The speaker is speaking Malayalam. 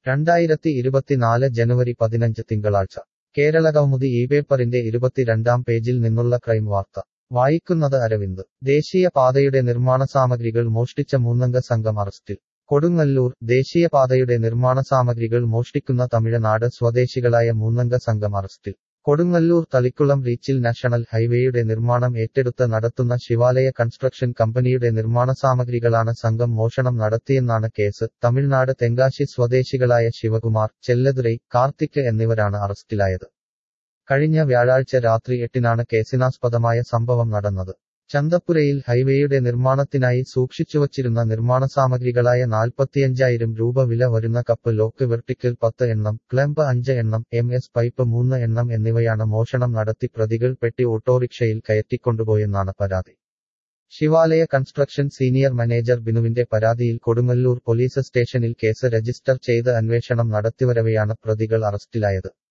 രണ്ടായിരത്തി ഇരുപത്തിനാല് ജനുവരി പതിനഞ്ച് തിങ്കളാഴ്ച കേരളകൗമുദി ഈ പേപ്പറിന്റെ ഇരുപത്തിരണ്ടാം പേജിൽ നിന്നുള്ള ക്രൈം വാർത്ത വായിക്കുന്നത് അരവിന്ദ് ദേശീയ പാതയുടെ നിർമ്മാണ സാമഗ്രികൾ മോഷ്ടിച്ച മൂന്നംഗ സംഘം അറസ്റ്റിൽ കൊടുങ്ങല്ലൂർ ദേശീയപാതയുടെ നിർമ്മാണ സാമഗ്രികൾ മോഷ്ടിക്കുന്ന തമിഴ്നാട് സ്വദേശികളായ മൂന്നംഗ സംഘം അറസ്റ്റിൽ കൊടുങ്ങല്ലൂർ തളിക്കുളം റീച്ചിൽ നാഷണൽ ഹൈവേയുടെ നിർമ്മാണം ഏറ്റെടുത്ത് നടത്തുന്ന ശിവാലയ കൺസ്ട്രക്ഷൻ കമ്പനിയുടെ നിർമ്മാണ സാമഗ്രികളാണ് സംഘം മോഷണം നടത്തിയെന്നാണ് കേസ് തമിഴ്നാട് തെങ്കാശി സ്വദേശികളായ ശിവകുമാർ ചെല്ലതുരൈ കാർത്തിക് എന്നിവരാണ് അറസ്റ്റിലായത് കഴിഞ്ഞ വ്യാഴാഴ്ച രാത്രി എട്ടിനാണ് കേസിനാസ്പദമായ സംഭവം നടന്നത് ചന്തപ്പുരയിൽ ഹൈവേയുടെ നിർമ്മാണത്തിനായി സൂക്ഷിച്ചുവച്ചിരുന്ന നിർമ്മാണ സാമഗ്രികളായ നാൽപ്പത്തിയഞ്ചായിരം രൂപ വില വരുന്ന കപ്പ് ലോക്ക് വെർട്ടിക്കൽ പത്ത് എണ്ണം ക്ലംപ് അഞ്ച് എണ്ണം എം എസ് പൈപ്പ് മൂന്ന് എണ്ണം എന്നിവയാണ് മോഷണം നടത്തി പ്രതികൾ പെട്ടി ഓട്ടോറിക്ഷയിൽ കയറ്റിക്കൊണ്ടുപോയെന്നാണ് പരാതി ശിവാലയ കൺസ്ട്രക്ഷൻ സീനിയർ മാനേജർ ബിനുവിന്റെ പരാതിയിൽ കൊടുങ്ങല്ലൂർ പോലീസ് സ്റ്റേഷനിൽ കേസ് രജിസ്റ്റർ ചെയ്ത് അന്വേഷണം നടത്തിവരവെയാണ് പ്രതികൾ അറസ്റ്റിലായത്